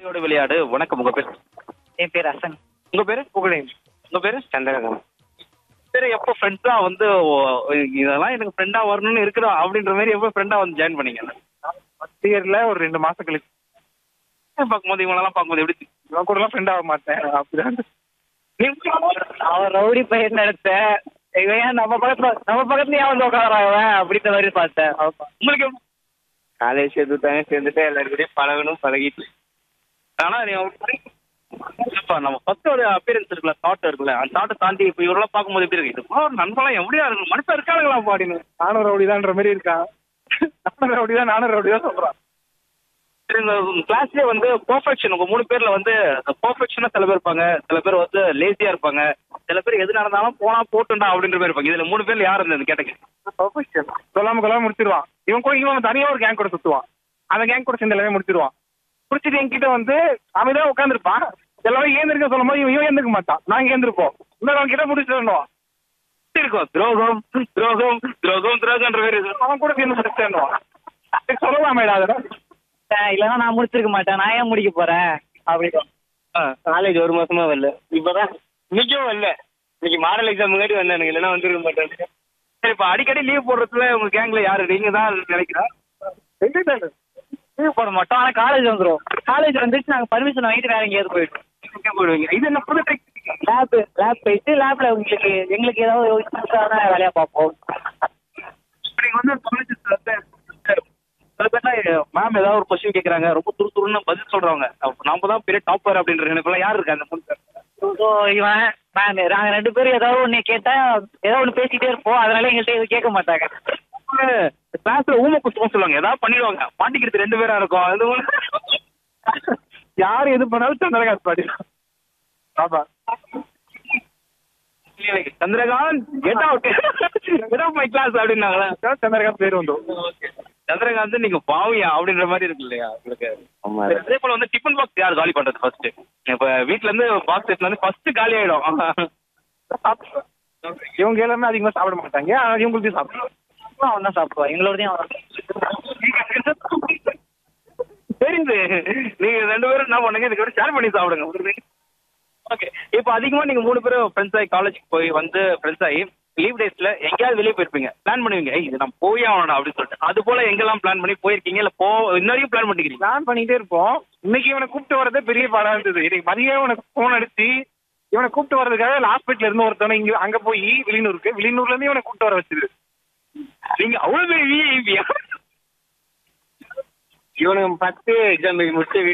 விளையாட்டோட விளையாடு வணக்கம் உங்க பேர் என் பேர் அசன் உங்க பேரு புகழேந்தி உங்க பேரு சந்திரகாந்த் பேரு எப்போ ஃப்ரெண்ட்ஸா வந்து ஓ, இதெல்லாம் எனக்கு ஃப்ரெண்டா வரணும்னு இருக்கிறோம் அப்படின்ற மாதிரி எப்போ ஃப்ரெண்டா வந்து ஜாயின் பண்ணீங்க ஃபர்ஸ்ட் இயர்ல ஒரு ரெண்டு மாசம் கழிச்சு பார்க்கும்போது இவங்களெல்லாம் பார்க்கும்போது எப்படி இவன் கூட எல்லாம் ஃப்ரெண்ட் ஆக மாட்டேன் அப்படிதான் அவன் ரவுடி பையன் நினைச்ச இவன் ஏன் நம்ம பக்கத்துல நம்ம பக்கத்துல ஏன் வந்து உட்காரான் இவன் அப்படின்ற மாதிரி பார்த்தேன் உங்களுக்கு எப்படி? காலேஜ் சேர்த்துட்டாங்க சேர்ந்துட்டு எல்லாருக்கிட்டையும் பழகணும் பழகிட்டு ஆனா நீ இப்ப நம்ம ஃபர்ஸ்ட் ஒரு அப்பியரன்ஸ் இருக்குல்ல தாட் இருக்குல்ல அந்த தாட்டை தாண்டி இப்போ இவரெல்லாம் பார்க்கும்போது எப்படி இருக்கு இது ஒரு நண்பலாம் எப்படியா இருக்கு மனுஷன் இருக்காங்களா பாடினு நானும் ரவுடிதான்ற மாதிரி இருக்கான் நானும் ரவுடி தான் நானும் ரவுடி தான் சொல்றான் சரி, இந்த கிளாஸ்லயே வந்து பெர்ஃபெக்ஷன் உங்க மூணு பேர்ல வந்து பெர்ஃபெக்ஷனா சில பேர் இருப்பாங்க சில பேர் வந்து லேசியா இருப்பாங்க சில பேர் எது நடந்தாலும் போனா போட்டுண்டா அப்படின்ற மாதிரி இருப்பாங்க இதுல மூணு பேர்ல யார் இருந்தது கேட்டங்க பர்ஃபெக்ஷன் சொல்லாம கொள்ளாம முடிச்சிருவான் இவன் கூட இவன் தனியா ஒரு கேங் கூட சுத்துவான் அந்த கேங் கூட சேர்ந்து எல்லாமே முடிச்சிருவான் முடிச்சிட்டு என்கிட்ட வந்து அவன் தான் உட்காந்துருப்பான் எல்லாரும் ஏந்திருக்க சொல்லும் போது இவன் இவன் ஏந்திருக்க மாட்டான் நாங்க ஏந்திருப்போம் இன்னும் அவன் கிட்ட முடிச்சிடணும் இருக்கும் துரோகம் துரோகம் துரோகம் துரோகம்ன்ற மாதிரி இருக்கு அவன் கூட சேர்ந்து முடிச்சிடணும் சொல்லலாமேடா அதெல்லாம் இல்லைன்னா நான் முடிச்சிருக்க மாட்டேன் நான் ஏன் முடிக்க போறேன் அப்படின்னு காலேஜ் ஒரு மாசமா வரல இப்பதான் இன்னைக்கும் வரல இன்னைக்கு மாடல் எக்ஸாம் முன்னாடி வந்தேன் இல்லைன்னா வந்துருக்க மாட்டேன் சரி இப்போ அடிக்கடி லீவ் போடுறதுல உங்க கேங்ல யாரு நீங்க தான் நினைக்கிறேன் லீவ் போட மாட்டோம் ஆனா காலேஜ் வந்துரும் காலேஜ் வந்துட்டு நாங்க பர்மிஷன் வாங்கிட்டு வேற எங்கேயாவது போயிட்டோம் எங்க போடுவீங்க இது என்ன புது டெக்னிக் லேப் லேப் போயிட்டு லேப்ல உங்களுக்கு எங்களுக்கு ஏதாவது யூஸ்ஃபுல்லான வேலையா பார்ப்போம் இப்ப நீங்க வந்து காலேஜ் வந்து சில பேர்லாம் மேம் ஏதாவது ஒரு கொஸ்டின் கேக்குறாங்க ரொம்ப துரு துருன்னு பதில் சொல்றவங்க அப்ப நாம தான் பெரிய டாப்பர் அப்படின்ற நினைப்பெல்லாம் யார் இருக்கா அந்த மூணு பேர் ஸோ இவன் மேம் நாங்க ரெண்டு பேரும் ஏதாவது ஒண்ணு கேட்டா ஏதாவது ஒண்ணு பேசிட்டே இருப்போம் அதனால எங்கள்கிட்ட எதுவும் கேட்க மாட்டாங்க கிளாஸ்ல ஊம குத்துவோம் சொல்லுவாங்க ஏதாவது பண்ணிடுவாங்க மாட்டிக்கிறது ரெண்டு பேரா இருக்கும் அது ஒண்ணு- யார் எது பண்ணாலும் சந்திரகாந்த் பாடி Baba Chandrakanth get out get out my class அப்படின்னாங்களா சந்திரகாந்த் பேர் வந்து சந்திரகாந்த் நீங்க பாவியா அப்படின்ற மாதிரி இருக்கு இல்லையா உங்களுக்கு சரி, அதே போல வந்து டிஃபன் பாக்ஸ் யார் காலி பண்றது ஃபர்ஸ்ட் இப்ப வீட்ல இருந்து பாக்ஸ் எடுத்து வந்து ஃபர்ஸ்ட் காலி ஆயிடும் இவங்க எல்லாருமே அதிகமா சாப்பிட மாட்டாங்க ஆனா இவங்களுக்கு சாப்பிடுவோம் அவன் தான் சாப்பிடுவான் எங்களோடதையும் அவன் தெரியுது நீங்க ரெண்டு பேரும் என்ன பண்ணுங்க இதுக்கு கூட ஷேர் பண்ணி சாப்பிடுங்க ஓகே இப்போ அதிகமா நீங்க மூணு பேரும் ஃப்ரெண்ட்ஸ் ஆகி காலேஜுக்கு போய் வந்து ஃப்ரெண்ட்ஸ் ஆகி லீவ் டேஸ்ல எங்கேயாவது வெளியே போயிருப்பீங்க பிளான் பண்ணுவீங்க ஏய் இது நான் போயே ஆகணும் அப்படின்னு சொல்லிட்டு அது போல எங்கெல்லாம் பிளான் பண்ணி போயிருக்கீங்க இல்ல போ இன்ன வரைக்கும் பிளான் பண்ணிக்கிறீங்க பிளான் பண்ணிட்டே இருப்போம் இன்னைக்கு இவனை கூப்பிட்டு வரதே பெரிய பாடா இருந்தது இன்னைக்கு மதியம் இவனுக்கு ஃபோன் அடிச்சு இவனை கூப்பிட்டு வரதுக்காக ஹாஸ்பிட்டல் இருந்து ஒருத்தவனை இங்க அங்க போய் விளிநூருக்கு விளிநூர்ல இருந்து இவனை கூப்பிட்டு வர வச்சது நீங்க அவ்வளவு பெரிய VIP யா? இவனுக்கு பத்து எக்ஸாம் முடிச்சு